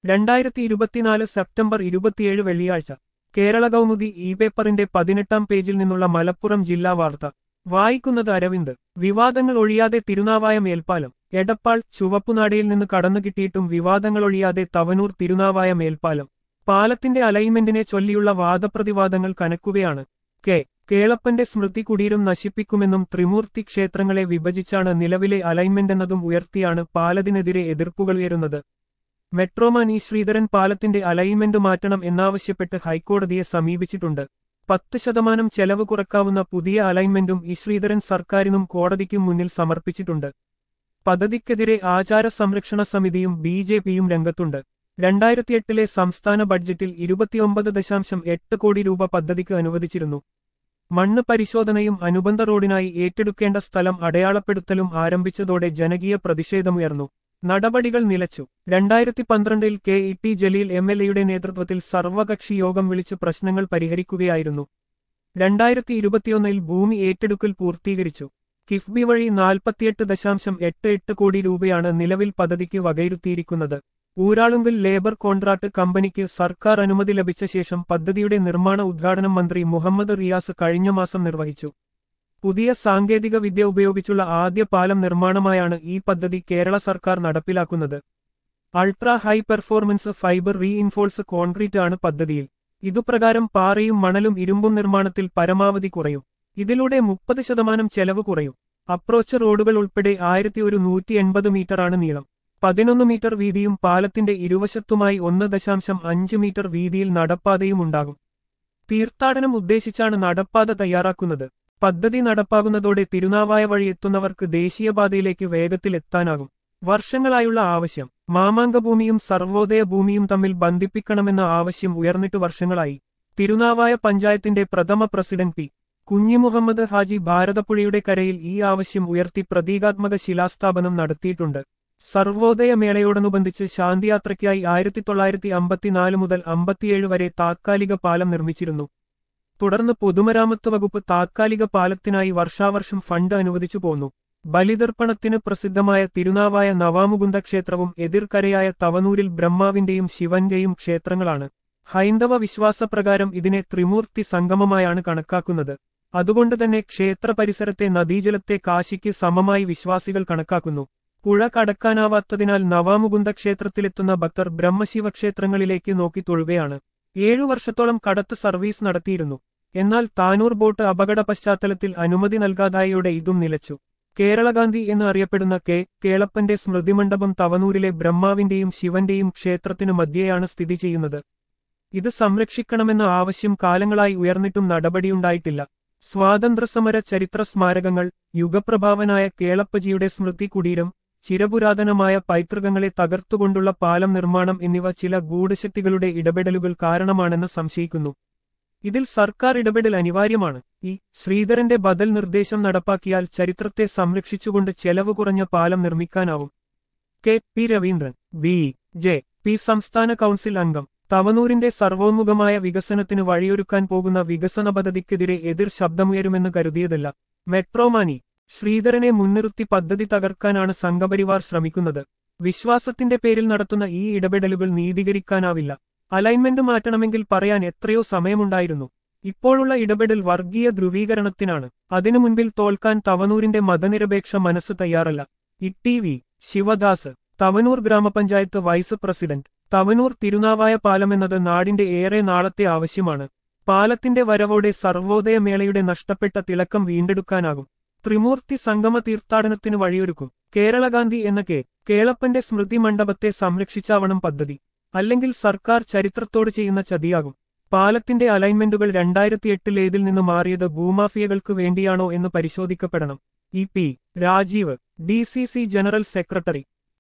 രണ്ടായിരത്തി ഇരുപത്തിനാല് സെപ്റ്റംബർ ഇരുപത്തിയേഴ് വെള്ളിയാഴ്ച കേരള കൗമുദി ഇ പേപ്പറിന്റെ പതിനെട്ടാം പേജിൽ നിന്നുള്ള മലപ്പുറം ജില്ലാ വാർത്ത വായിക്കുന്നത് അരവിന്ദ് വിവാദങ്ങൾ ഒഴിയാതെ തിരുനാവായ മേൽപ്പാലം എടപ്പാൾ ചുവപ്പുനാടയിൽ നിന്ന് കടന്നു കിട്ടിയിട്ടും വിവാദങ്ങൾ ഒഴിയാതെ തവനൂർ തിരുനാവായ മേൽപ്പാലം പാലത്തിന്റെ അലൈൻമെന്റിനെ ചൊല്ലിയുള്ള വാദപ്രതിവാദങ്ങൾ കനക്കുകയാണ് കെ കേളപ്പന്റെ സ്മൃതി കുടീരം നശിപ്പിക്കുമെന്നും ത്രിമൂർത്തി ക്ഷേത്രങ്ങളെ വിഭജിച്ചാണ് നിലവിലെ അലൈൻമെന്റ് എന്നതും ഉയർത്തിയാണ് പാലത്തിനെതിരെ എതിർപ്പുകളുയരുന്നത് മെട്രോമാൻ ഇ ശ്രീധരൻ പാലത്തിന്റെ അലൈൻമെന്റ് മാറ്റണം എന്നാവശ്യപ്പെട്ട് ഹൈക്കോടതിയെ സമീപിച്ചിട്ടുണ്ട് പത്ത് ശതമാനം ചെലവ് കുറക്കാവുന്ന പുതിയ അലൈൻമെന്റും ഇ ശ്രീധരൻ സർക്കാരിനും കോടതിക്കും മുന്നിൽ സമർപ്പിച്ചിട്ടുണ്ട് പദ്ധതിക്കെതിരെ ആചാര സംരക്ഷണ സമിതിയും ബി ജെ പിയും രംഗത്തുണ്ട് രണ്ടായിരത്തിയെട്ടിലെ സംസ്ഥാന ബഡ്ജറ്റിൽ ഇരുപത്തിയൊമ്പത് ദശാംശം എട്ട് കോടി രൂപ പദ്ധതിക്ക് അനുവദിച്ചിരുന്നു മണ്ണ് പരിശോധനയും അനുബന്ധ റോഡിനായി ഏറ്റെടുക്കേണ്ട സ്ഥലം അടയാളപ്പെടുത്തലും ആരംഭിച്ചതോടെ ജനകീയ പ്രതിഷേധമുയർന്നു നടപടികൾ നിലച്ചു രണ്ടായിരത്തി പന്ത്രണ്ടിൽ K E T Jaleel M L എയുടെ നേതൃത്വത്തിൽ സർവകക്ഷി യോഗം വിളിച്ച് പ്രശ്നങ്ങൾ പരിഹരിക്കുകയായിരുന്നു രണ്ടായിരത്തി ഇരുപത്തിയൊന്നിൽ ഭൂമി ഏറ്റെടുക്കൽ പൂർത്തീകരിച്ചു കിഫ്ബി വഴി നാൽപ്പത്തിയെട്ട് ദശാംശം എട്ട് എട്ട് കോടി രൂപയാണ് നിലവിൽ പദ്ധതിക്ക് വകയിരുത്തിയിരിക്കുന്നത് ഊരാളുങ്കിൽ ലേബർ കോൺട്രാക്ട് കമ്പനിക്ക് സർക്കാർ അനുമതി ലഭിച്ച ശേഷം പദ്ധതിയുടെ നിർമ്മാണ ഉദ്ഘാടനം മന്ത്രി മുഹമ്മദ് റിയാസ് കഴിഞ്ഞ മാസം നിർവഹിച്ചു പുതിയ സാങ്കേതിക വിദ്യ ഉപയോഗിച്ചുള്ള ആദ്യ പാലം നിർമ്മാണമായാണ് ഈ പദ്ധതി കേരള സർക്കാർ നടപ്പിലാക്കുന്നത് ultra high performance fibre reinforce concrete ആണ് പദ്ധതിയിൽ ഇതുപ്രകാരം പാറയും മണലും ഇരുമ്പും നിർമ്മാണത്തിൽ പരമാവധി കുറയും ഇതിലൂടെ മുപ്പത് ശതമാനം ചെലവ് കുറയും അപ്രോച്ച് റോഡുകൾ ഉൾപ്പെടെ ആയിരത്തി ഒരു നൂറ്റി എൺപത് മീറ്ററാണ് നീളം പതിനൊന്ന് മീറ്റർ വീതിയും പാലത്തിന്റെ ഇരുവശത്തുമായി ഒന്ന് ദശാംശം അഞ്ച് മീറ്റർ വീതിയിൽ നടപ്പാതയും ഉണ്ടാകും തീർത്ഥാടനം ഉദ്ദേശിച്ചാണ് നടപ്പാത തയ്യാറാക്കുന്നത് പദ്ധതി നടപ്പാകുന്നതോടെ തിരുനാവായ വഴി എത്തുന്നവർക്ക് ദേശീയപാതയിലേക്ക് വേഗത്തിൽ എത്താനാകും വർഷങ്ങളായുള്ള ആവശ്യം മാമാങ്കഭൂമിയും സർവോദയ ഭൂമിയും തമ്മിൽ ബന്ധിപ്പിക്കണമെന്ന ആവശ്യം ഉയർന്നിട്ട് വർഷങ്ങളായി തിരുനാവായ പഞ്ചായത്തിന്റെ പ്രഥമ പ്രസിഡന്റ് പി കുഞ്ഞിമുഹമ്മദ് ഹാജി ഭാരതപ്പുഴയുടെ കരയിൽ ഈ ആവശ്യം ഉയർത്തി പ്രതീകാത്മക ശിലാസ്ഥാപനം നടത്തിയിട്ടുണ്ട് സർവോദയ മേളയോടനുബന്ധിച്ച് ശാന്തിയാത്രയ്ക്കായി ആയിരത്തി തൊള്ളായിരത്തി അമ്പത്തിനാല് മുതൽ അമ്പത്തിയേഴ് വരെ താത്കാലിക പാലം നിർമ്മിച്ചിരുന്നു തുടർന്ന് പൊതുമരാമത്ത് വകുപ്പ് താത്കാലിക പാലത്തിനായി വർഷാവർഷം ഫണ്ട് അനുവദിച്ചു പോന്നു ബലിതർപ്പണത്തിന് പ്രസിദ്ധമായ തിരുനാവായ നവാമുകുന്ദ ക്ഷേത്രവും എതിർക്കരയായ തവനൂരിൽ ബ്രഹ്മാവിന്റെയും ശിവന്റെയും ക്ഷേത്രങ്ങളാണ് ഹൈന്ദവ വിശ്വാസപ്രകാരം ഇതിനെ ത്രിമൂർത്തി സംഗമമായാണ് കണക്കാക്കുന്നത് അതുകൊണ്ട് തന്നെ ക്ഷേത്ര പരിസരത്തെ നദീജലത്തെ കാശിക്ക് സമമായി വിശ്വാസികൾ കണക്കാക്കുന്നു പുഴ കടക്കാനാവാത്തതിനാൽ നവാമുകുന്ദ ക്ഷേത്രത്തിലെത്തുന്ന ഭക്തർ ബ്രഹ്മശിവ ക്ഷേത്രങ്ങളിലേക്ക് നോക്കി തൊഴുകയാണ് ഏഴു വർഷത്തോളം കടത്ത് സർവീസ് നടത്തിയിരുന്നു എന്നാൽ താനൂർ ബോട്ട് അപകട പശ്ചാത്തലത്തിൽ അനുമതി നൽകാതായോടെ ഇതും നിലച്ചു കേരളഗാന്ധി എന്ന് അറിയപ്പെടുന്ന കെ കേളപ്പന്റെ സ്മൃതിമണ്ഡപം തവനൂരിലെ ബ്രഹ്മാവിന്റെയും ശിവന്റെയും ക്ഷേത്രത്തിനു മധ്യേയാണ് സ്ഥിതി ചെയ്യുന്നത് ഇത് സംരക്ഷിക്കണമെന്ന ആവശ്യം കാലങ്ങളായി ഉയർന്നിട്ടും നടപടിയുണ്ടായിട്ടില്ല സ്വാതന്ത്ര്യസമര ചരിത്ര സ്മാരകങ്ങൾ യുഗപ്രഭാവനായ കേളപ്പജിയുടെ സ്മൃതി കുടീരം ചിരപുരാതനമായ പൈതൃകങ്ങളെ തകർത്തുകൊണ്ടുള്ള പാലം നിർമ്മാണം എന്നിവ ചില ഗൂഢശക്തികളുടെ ഇടപെടലുകൾ കാരണമാണെന്ന് സംശയിക്കുന്നു ഇതിൽ സർക്കാർ ഇടപെടൽ അനിവാര്യമാണ് ഈ ശ്രീധരന്റെ ബദൽ നിർദ്ദേശം നടപ്പാക്കിയാൽ ചരിത്രത്തെ സംരക്ഷിച്ചുകൊണ്ട് ചെലവ് കുറഞ്ഞ പാലം നിർമ്മിക്കാനാവും K P Raveendran B J P സംസ്ഥാന കൗൺസിൽ അംഗം തവനൂരിന്റെ സർവോന്മുഖമായ വികസനത്തിന് വഴിയൊരുക്കാൻ പോകുന്ന വികസന പദ്ധതിക്കെതിരെ എതിർ ശബ്ദമുയരുമെന്ന് കരുതിയതല്ല മെട്രോമാനി ശ്രീധരനെ മുൻനിർത്തി പദ്ധതി തകർക്കാനാണ് സംഘപരിവാർ ശ്രമിക്കുന്നത് വിശ്വാസത്തിന്റെ പേരിൽ നടത്തുന്ന ഈ ഇടപെടലുകൾ നീതീകരിക്കാനാവില്ല അലൈൻമെന്റ് മാറ്റണമെങ്കിൽ പറയാൻ എത്രയോ സമയമുണ്ടായിരുന്നു ഇപ്പോഴുള്ള ഇടപെടൽ വർഗീയ ധ്രുവീകരണത്തിനാണ് അതിനു മുൻപിൽ തോൽക്കാൻ തവനൂരിന്റെ മതനിരപേക്ഷ മനസ്സ് തയ്യാറല്ല ഇ വി ശിവദാസ് തവനൂർ ഗ്രാമപഞ്ചായത്ത് വൈസ് പ്രസിഡന്റ് തവനൂർ തിരുനാവായ പാലമെന്നത് നാടിന്റെ ഏറെ നാളത്തെ ആവശ്യമാണ് പാലത്തിന്റെ വരവോടെ സർവോദയ മേളയുടെ നഷ്ടപ്പെട്ട തിളക്കം വീണ്ടെടുക്കാനാകും ത്രിമൂർത്തി സംഗമ തീർത്ഥാടനത്തിന് വഴിയൊരുക്കും കേരളഗാന്ധി എന്ന കെ കേളപ്പന്റെ സ്മൃതി മണ്ഡപത്തെ സംരക്ഷിച്ചാവണം പദ്ധതി അല്ലെങ്കിൽ സർക്കാർ ചരിത്രത്തോട് ചെയ്യുന്ന ചതിയാകും പാലത്തിന്റെ അലൈൻമെന്റുകൾ രണ്ടായിരത്തിയെട്ടിൽ ഏതിൽ നിന്ന് മാറിയത് ഭൂമാഫിയകൾക്ക് വേണ്ടിയാണോ എന്ന് പരിശോധിക്കപ്പെടണം E P Rajeev D general secretary